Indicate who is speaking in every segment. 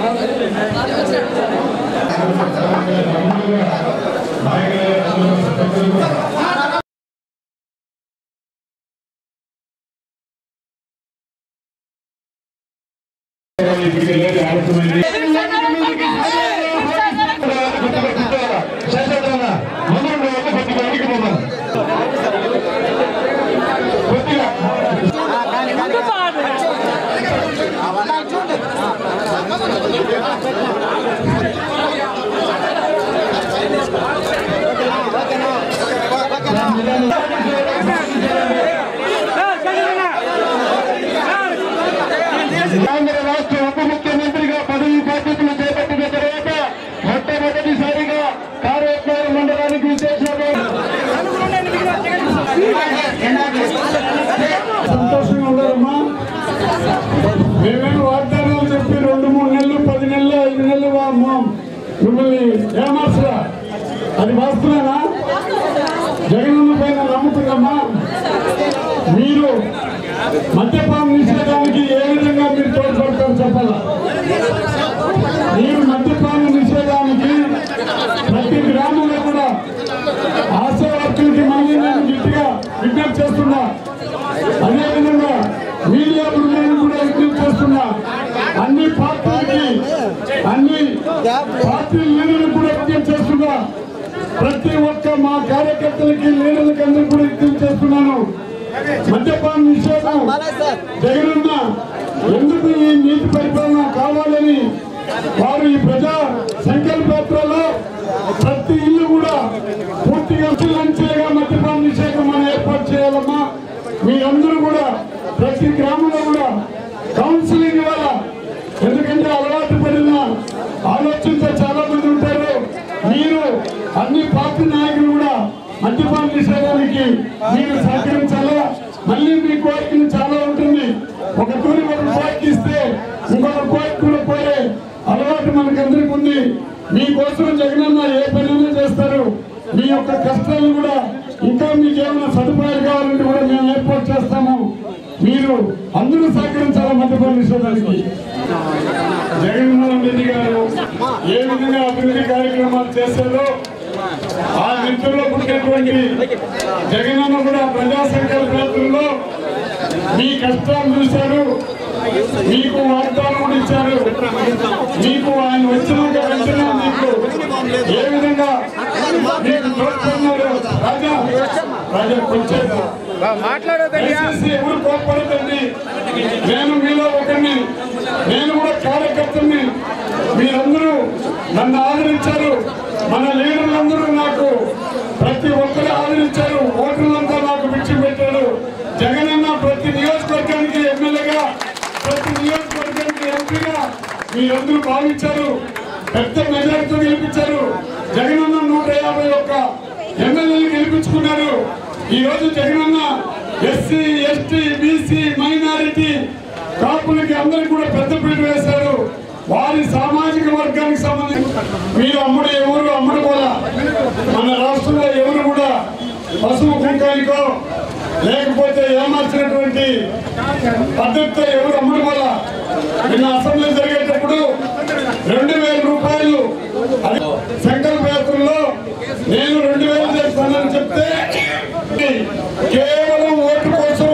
Speaker 1: ఆంధ్ర రాష్ట్ర ఉప ముఖ్యమంత్రిగా పదవి బాధ్యతలు చేపట్టిన తర్వాత మొట్టమొదటిసారిగా కార్యక్రమ మండలానికి విశేషంగా సంతోషంగా ఉన్నారమ్మా మేమేమి వాగ్దానాలు చెప్పి రెండు మూడు నెలలు పది నెలలు ఐదు నెలలు వా- మా- మిమ్మల్ని ఏమార్చరా అది వాస్తవేనా జగనన్న పైన నమ్ముతుందమ్మా మీరు మద్యపాన నిషేధానికి ఏ విధంగా మీరు తోడ్పడతారు చెప్పాలా మీరు మద్యపాన నిషేధానికి ప్రతి గ్రామంలో కూడా ఆశా వర్కులకి మళ్ళీ నేను గట్టిగా విజ్ఞప్తి చేస్తున్నా అదేవిధంగా మీడియా బృందాన్ని కూడా విజ్ఞప్తి చేస్తున్నా అన్ని పార్టీలకి అన్ని పార్టీ లీడర్లకు కూడా విజ్ఞప్తి చేస్తున్నా ప్రతి ఒక్క మా కార్యకర్తలకి లీడర్లకి అందరికీ కూడా విజ్ఞప్తి చేస్తున్నాను మద్యపాన నిషేధం జగనన్న ఎందుకు ఈ నీతి పరిపాలన కావాలని వారు ఈ ప్రజా సంకల్పయాత్రలో ప్రతి ఇల్లు కూడా పూర్తిగా లంచేగా మద్యపాన నిషేధం మనం ఏర్పాటు చేయాలమ్మా మీరందరూ కూడా ప్రతి గ్రామంలో కూడా కౌన్సిలింగ్ వల్ల ఎందుకంటే అలవాటు పడిన ఆలోచనతో చాలా మంది ఉంటారు మీరు అన్ని పార్టీ నాయకులు కూడా మద్యపాన నిషేధానికి మీరు సహకరించాలా మళ్ళీ మీ కోరికలు చాలా ఉంటుంది ఒక తూరి ఒక కోరిక ఇస్తే ఇంకొక కోరిక కూడా పోయే అలవాటు మనకందరికి ఉంది మీకోసం జగనన్న ఏ పనైనా చేస్తారు మీ యొక్క కష్టాలు కూడా ఇంకా మీకు ఏమైనా సదుపాయాలు కావాలంటే కూడా మేము ఏర్పాటు చేస్తాము మీరు అందరూ సహకరించాలా మద్యపాన నిషేధానికి జగన్మోహన్ రెడ్డి గారు ఏ విధంగా అభివృద్ధి కార్యక్రమాలు చేశారో ఆ మిత్రుల్లో పుట్టినటువంటి జగనన్న కూడా ప్రజా సంకల్ప యాత్రలో మీ కష్టాలు చూశారు మీకు వాగ్దానం కూడా ఇచ్చారు మీకు ఆయన వచ్చినాక వెంటనే మీకు ఏ విధంగా మీకు తోడ్పడినారు రాజా రాజా కొంచెం దయచేసి ఎవరు కోప్పడదండి నేను మీలో ఒకరిని నేను కూడా కార్యకర్తని మీరందరూ నన్ను ఆదరించారు మన లీడర్లందరూ నాకు ప్రతి ఒక్కరు ఆదరించారు ఓటర్లంతా నాకు విడిచి పెట్టారు జగనన్న ప్రతి నియోజకవర్గానికి ఎమ్మెల్యేగా ప్రతి నియోజకవర్గానికి ఎంపీగా మీరందరూ భావించారు పెద్ద మెజార్టీతో గెలిపించారు జగనన్న నూట యాభై ఒక్క ఎమ్మెల్యేలు గెలిపించుకున్నారు ఈ రోజు జగనన్న ఎస్సీ ఎస్టీ బీసీ మైనారిటీ కాపులకి అందరికి కూడా పెద్ద పీట వేశారు వారి సామాజిక వర్గానికి సంబంధించి మీరు అమ్ముడు ఎవరు అమ్ముడు కూడా మన రాష్ట్రంలో ఎవరు కూడా పశువు కుంకానికో లేకపోతే ఏమార్చినటువంటి పద్ధతితో ఎవరు అమ్ముడు వల్ల నిన్న అసెంబ్లీ జరిగేటప్పుడు రెండు వేల రూపాయలు అది సంకల్ప యాత్రలో నేను రెండు వేలు చేస్తానని చెప్తే కేవలం ఓటు కోసం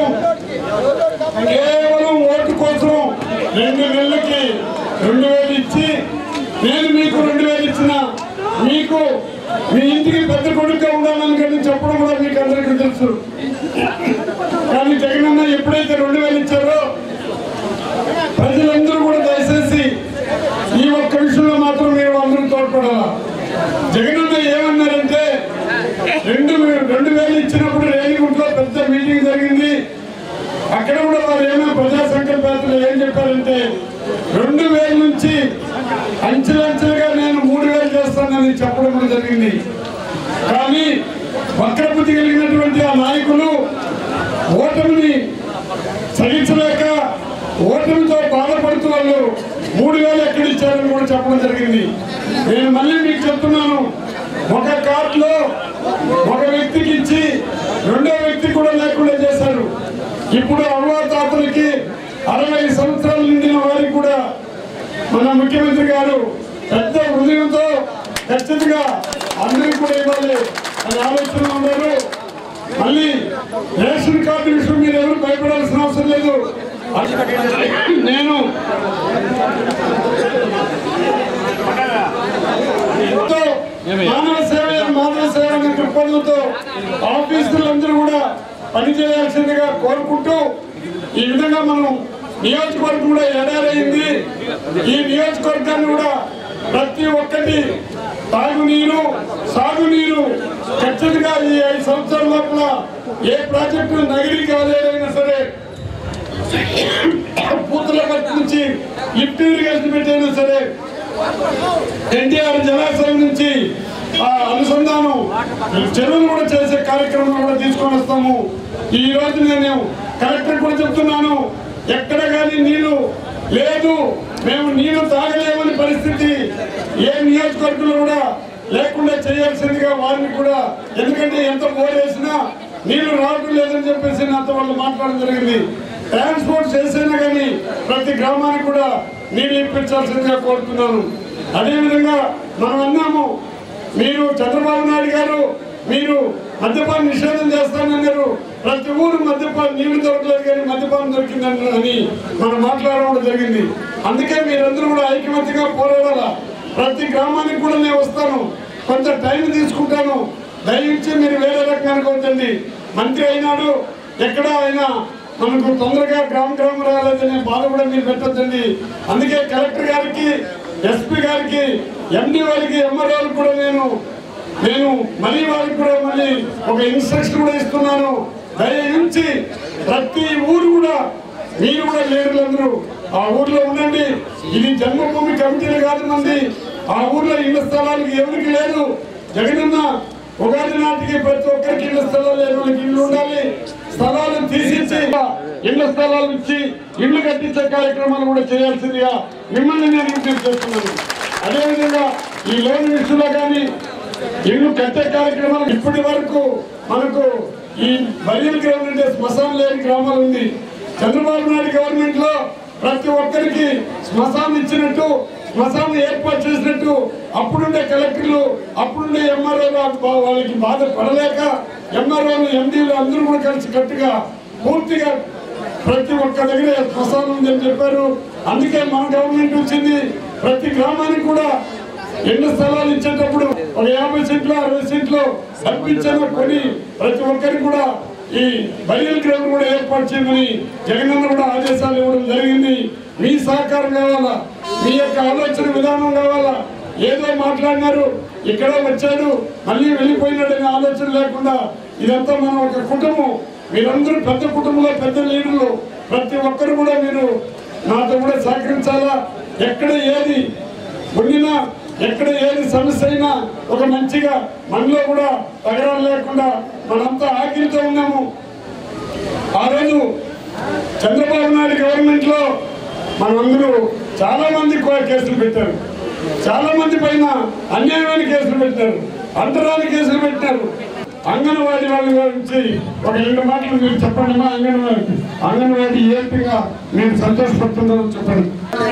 Speaker 1: కేవలం ఓటు కోసం రెండు నెలలకి రెండు వేలు ఇచ్చి నేను మీకు రెండు వేలు ఇచ్చిన మీకు మీ ఇంటికి పెద్ద కొడుకుగా ఉండాలని కానీ చెప్పడం కూడా మీకు అందరికీ తెలుసు కానీ జగనన్న ఎప్పుడైతే రెండు వేలు ఇచ్చారో ప్రజలందరూ కూడా దయచేసి ఈ ఒక్క విషయంలో మాత్రం మీరు అందరూ తోడ్పడాలా జగనన్న ఏమన్నారంటే రెండు రెండు వేలు ఇచ్చినప్పుడు రేణిగుంటలో పెద్ద మీటింగ్ జరిగింది అక్కడ కూడా వారు ఏమైనా ప్రజా సంకల్పాత్రలు ఏం చెప్పారంటే రెండు వేల నుంచి అంచెలంచెలుగా నేను మూడు వేలు చేస్తానని చెప్పడం కూడా జరిగింది కానీ వక్రబుద్ధి కలిగినటువంటి ఆ నాయకులు ఓటమిని సహించలేక ఓటమితో బాధపడుతూ వాళ్ళు మూడు వేలు ఎక్కడ ఇచ్చారని కూడా చెప్పడం జరిగింది నేను మళ్ళీ మీకు చెప్తున్నాను ఒక కార్డులో ఒక వ్యక్తికి ఇచ్చి రెండో వ్యక్తి కూడా లేకుండా చేశారు ఇప్పుడు అవ్వా తాతలకి అరవై సంవత్సరాలు నిండిన వారికి కూడా మన ముఖ్యమంత్రి గారు పెద్ద హృదయంతో ఖచ్చితంగా అందరికీ కూడా ఇవ్వాలి అని ఆలోచన ఉన్నారు మళ్ళీ రేషన్ కార్డు విషయం మీరు ఎవరు భయపడాల్సిన అవసరం లేదు నేను తో మానవ సేవ మానవ సేవ అనే దృక్పథంతో ఆఫీసులందరూ కూడా పనిచేయాల్సిందిగా కోరుకుంటూ ఈ విధంగా మనం నియోజకవర్గం కూడా ఎడారైంది ఈ నియోజకవర్గాన్ని కూడా ప్రతి ఒక్కటి తాగునీరు సాగునీరు ఖచ్చితంగా ఈ ఐదు సంవత్సరాల లోపల ఏ ప్రాజెక్టు నగిరి కాలేదైనా సరే పూతల పట్టు నుంచి లిఫ్ట్ ఇరిగేషన్ పెట్టైనా సరే ఎన్టీఆర్ జలాశయం నుంచి ఆ అనుసంధానం చెరువులు కూడా చేసే కార్యక్రమం కూడా తీసుకొని వస్తాము ఈ రోజు నేను కలెక్టర్ కూడా చెప్తున్నాను ఎక్కడ కానీ నీళ్లు లేదు మేము నీళ్లు తాగలేమని పరిస్థితి ఏ నియోజకవర్గంలో కూడా లేకుండా చేయాల్సిందిగా వారిని కూడా ఎందుకంటే ఎంత బోర్ వేసినా నీళ్లు రావడం లేదని చెప్పేసి నాతో వాళ్ళు మాట్లాడడం జరిగింది ట్రాన్స్పోర్ట్ చేసినా కానీ ప్రతి గ్రామానికి కూడా నీళ్లు ఇప్పించాల్సిందిగా కోరుతున్నాను అదేవిధంగా మనం అన్నాము మీరు చంద్రబాబు నాయుడు గారు మీరు మద్యపాన నిషేధం చేస్తానన్నారు ప్రతి ఊరు మద్యపాన నీళ్లు దొరకలేదు కానీ మద్యపానం దొరికిందని అని మనం మాట్లాడడం జరిగింది అందుకే మీరందరూ కూడా ఐకమత్యంగా పోరాడాలా ప్రతి గ్రామానికి కూడా నేను వస్తాను కొంత టైం తీసుకుంటాను దయచేసి మీరు వేరే రకంగా అనుకోవద్దండి మంత్రి అయినాడు ఎక్కడ అయినా మనకు తొందరగా గ్రామ గ్రామం రాలేదనే బాధ కూడా మీరు పెట్టొద్దండి అందుకే కలెక్టర్ గారికి ఎస్పీ గారికి ఎండి వారికి ఎంఆర్ఓలకు కూడా నేను నేను మళ్ళీ వారికి కూడా మళ్ళీ ఒక ఇన్స్ట్రక్షన్ కూడా ఇస్తున్నాను దయించి ప్రతి ఊరు కూడా మీరు కూడా లీడర్లందరూ ఆ ఊర్లో ఉండండి ఇది జన్మభూమి కమిటీలు కాదు మంది ఆ ఊర్లో ఇళ్ల స్థలానికి ఎవరికి లేదు జగనన్న ఉగాది నాటికి ప్రతి ఒక్కరికి ఇళ్ల స్థలాలు లేని వాళ్ళకి ఇల్లు ఉండాలి స్థలాలు తీసిచ్చి ఇళ్ల స్థలాలు ఇచ్చి ఇల్లు కట్టించే కార్యక్రమాలు కూడా చేయాల్సిందిగా మిమ్మల్ని నేను విజ్ఞప్తి చేస్తున్నాను అదేవిధంగా ఈ లోన్ విషయంలో కానీ ఇల్లు కట్టే కార్యక్రమాలు ఇప్పటి వరకు మనకు ఈ బరియల్ గ్రౌండ్ అంటే శ్మశానం లేని గ్రామాలు ఉంది చంద్రబాబు నాయుడు గవర్నమెంట్ లో ప్రతి ఒక్కరికి శ్మశానం ఇచ్చినట్టు శ్మశానం ఏర్పాటు చేసినట్టు అప్పుడుండే కలెక్టర్లు అప్పుడుండే ఎంఆర్ఓలు వాళ్ళకి బాధ పడలేక ఎంఆర్ఓలు ఎండీలు అందరూ కూడా కలిసి కట్టుగా పూర్తిగా ప్రతి ఒక్క దగ్గర శ్మశానం ఉందని చెప్పారు అందుకే మన గవర్నమెంట్ వచ్చింది ప్రతి గ్రామానికి కూడా ఎన్ని స్థలాలు ఇచ్చేటప్పుడు ఒక యాభై సెంట్లు అరవై సెంట్లు కల్పించాను కొని ప్రతి ఒక్కరికి కూడా ఈ బరియల్ గ్రౌండ్ కూడా ఏర్పాటు చేయమని జగనన్న కూడా ఆదేశాలు ఇవ్వడం జరిగింది మీ సహకారం కావాలా మీ యొక్క ఆలోచన విధానం కావాలా ఏదో మాట్లాడినారు ఇక్కడ వచ్చాడు మళ్ళీ వెళ్ళిపోయినాడనే ఆలోచన లేకుండా ఇదంతా మన ఒక కుటుంబం మీరందరూ పెద్ద కుటుంబంలో పెద్ద లీడర్లు ప్రతి ఒక్కరు కూడా మీరు నాతో కూడా సహకరించాలా ఎక్కడ ఏది ఉండినా ఎక్కడ ఏది సమస్య అయినా ఒక మంచిగా మనలో కూడా తగరాలు లేకుండా మనంతా ఆఖరితో ఉన్నాము ఆ రోజు చంద్రబాబు నాయుడు గవర్నమెంట్ లో మనమందరూ చాలా మంది కో- కేసులు పెట్టారు చాలా మంది పైన అన్యాయమైన కేసులు పెట్టారు అంతరాని కేసులు పెట్టారు అంగన్వాడీ వాళ్ళ గురించి ఒక రెండు మాటలు మీరు చెప్పండి మా అంగన్వాడి అంగన్వాడీ ఏపీగా మీరు సంతోషపడుతున్నారని చెప్పండి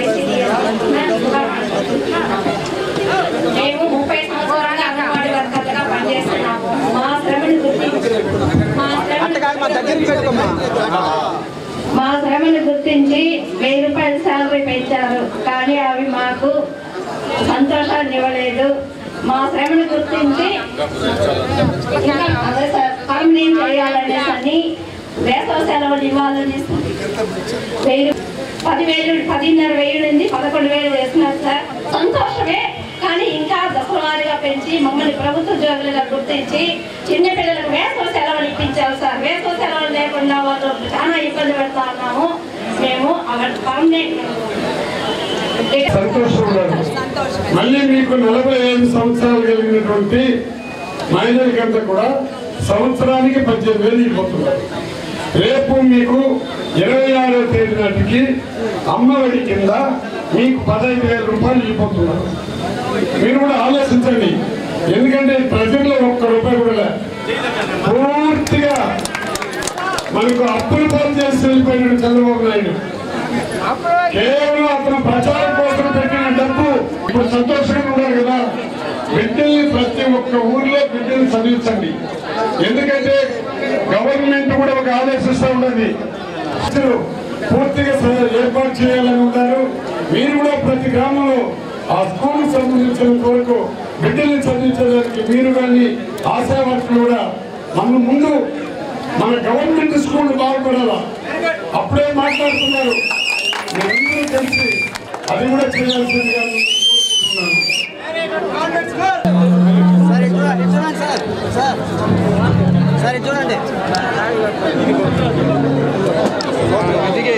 Speaker 2: మేము ముప్పై సంవత్సరాలుగా అంగన్వాడీ వర్కర్లుగా పనిచేస్తున్నాము మా శ్రమను గుర్తించి మా శ్రమను మా శ్రమను గుర్తించి వెయ్యి రూపాయల శాలరీ పెంచారు కానీ అవి మాకు సంతోషాన్ని ఇవ్వలేదు మా శ్రమను గుర్తించి ఇంకా అదే సార్ పర్మనెంట్ చేయాలనేసి అని వేసవ సెలవులు ఇవ్వాలని వెయ్యి రూ- పదివేలు పదిన్నర వెయ్యి ఉంది పదకొండు వేలు వేస్తున్నారు సార్ సంతోషమే కానీ ఇంకా దశలవారీగా పెంచి మమ్మల్ని ప్రభుత్వ ఉద్యోగులుగా గుర్తించి చిన్నపిల్లలకు వేసవ సెలవులు ఇప్పించారు సార్ వేసవ సెలవులు లేకుండా వాళ్ళు చాలా ఇబ్బంది పెడతా ఉన్నాము మేము అక్కడ పర్మనెంట్
Speaker 1: సంతోషం ఉన్నారు మళ్ళీ మీకు నలభై ఐదు సంవత్సరాలు కలిగినటువంటి మహిళలకంతా కూడా సంవత్సరానికి పద్దెనిమిది వేలు ఇవ్వబోతున్నారు రేపు మీకు ఇరవై ఆరో తేదీ నాటికి అమ్మఒడి కింద మీకు పదహైదు వేల రూపాయలు ఇవ్వబోతున్నారు మీరు కూడా ఆలోచించండి ఎందుకంటే ప్రజల్లో ఒక్క రూపాయి కూడా లే. పూర్తిగా మనకు అప్పులు పాలు చేసి వెళ్ళిపోయినాడు చంద్రబాబు నాయుడు కేవలం అతను ప్రచారం కోసం పెట్టిన డబ్బు ఇప్పుడు సంతోషంగా ఉన్నారు కదా బిడ్డల్ని ప్రతి ఒక్క ఊర్లో బిడ్డల్ని చదివించండి ఎందుకంటే గవర్నమెంట్ కూడా ఒక ఆలోచిస్తూ ఉన్నది అసలు పూర్తిగా స- ఏర్పాటు చేయాలని ఉన్నారు మీరు కూడా ప్రతి గ్రామంలో ఆ స్కూల్ సంబంధించిన కొరకు బిడ్డల్ని చదివించడానికి మీరు కానీ ఆశా వర్కులు కూడా మన ముందు మన గవర్నమెంట్ స్కూల్ బాగుపడాలా అప్పుడే మాట్లాడుతున్నారు మీరందరూ కలిసి అది కూడా చేయాల్సిందిగా నేను కోరుకుంటున్నాను
Speaker 3: సార్ ఇటు చూడండి, ఇటు చూడండి సార్ సార్ సార్ ఇటు చూడండి